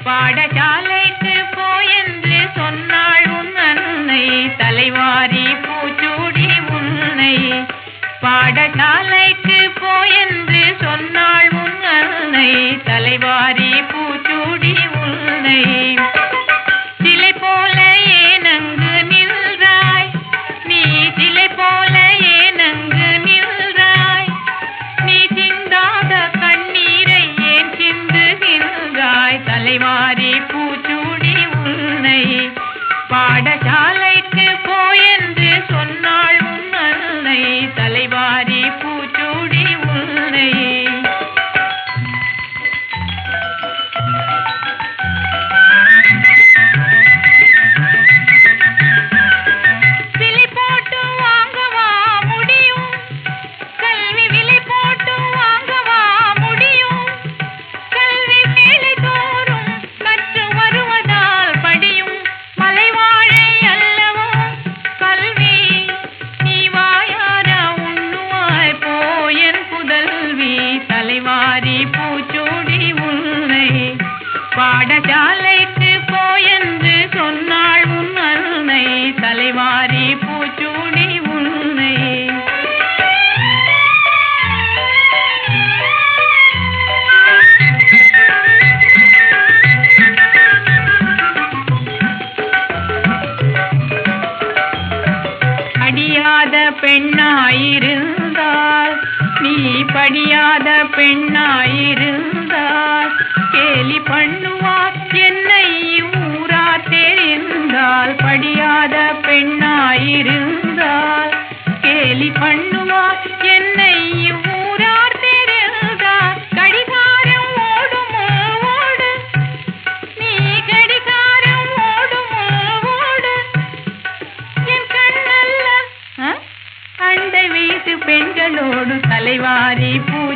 பாடசாலைக்கு போயென்று சொன்னாள் உன் அன்னை தலைவாரி பூச்சூடி உன்னை பாடசாலைக்கு போயென்று சொன்னாள் உன் அன்னை தலைவாரி பூச்சூடி உன்னை சிலை போல ஏனங்கு நின்றாய் நீ சிலை போல ஏனங்கு நின்றாய் நீ சிந்தாத கண்ணீரை ஏன் சிந்துகின்றாய் தலைவாரி பூச்சூடி உன்னை பாடசாலைக்கு போயென்று சொன்னாள் உன் அன்னை தலைவாரி பூச்சூடி உன்னை விலை போட்டு வாங்கவா முடியும் கல்வி விலை போட்டு வாங்கவா முடியும் கல்வி வேலை தோறும் கற்று வருவதால் படியும் மலைவாழை அல்லவோ கல்வி நீ வாயார உண்ணுவாய் போயன் புதல்வி தலைவாரி பூச்சூடி உன்னை பாடசாலைக்கு போயென்று சொன்னாள் உன் அன்னை தலைவாரி பூச்சூடி உன்னை படியாத பெண்ணாயிருந்தால் நீ படியாத பெண்ணாயிருந்தால் கேலி பண்ணுவார் என்னை ஊரா தெரிந்தால் படியாத பெண்ணாயிருந்தால் கேலி பண்ணுவார் என்னை ஊரார் தெரிந்தால் கடிகாரம் ஓடுமோ ஓடு நீ கடிகாரம் ஓடுமோ ஓடு என் கண்ணல்ல அ? அண்டை வீட்டு பெண்களோடு தலைவாரி பூ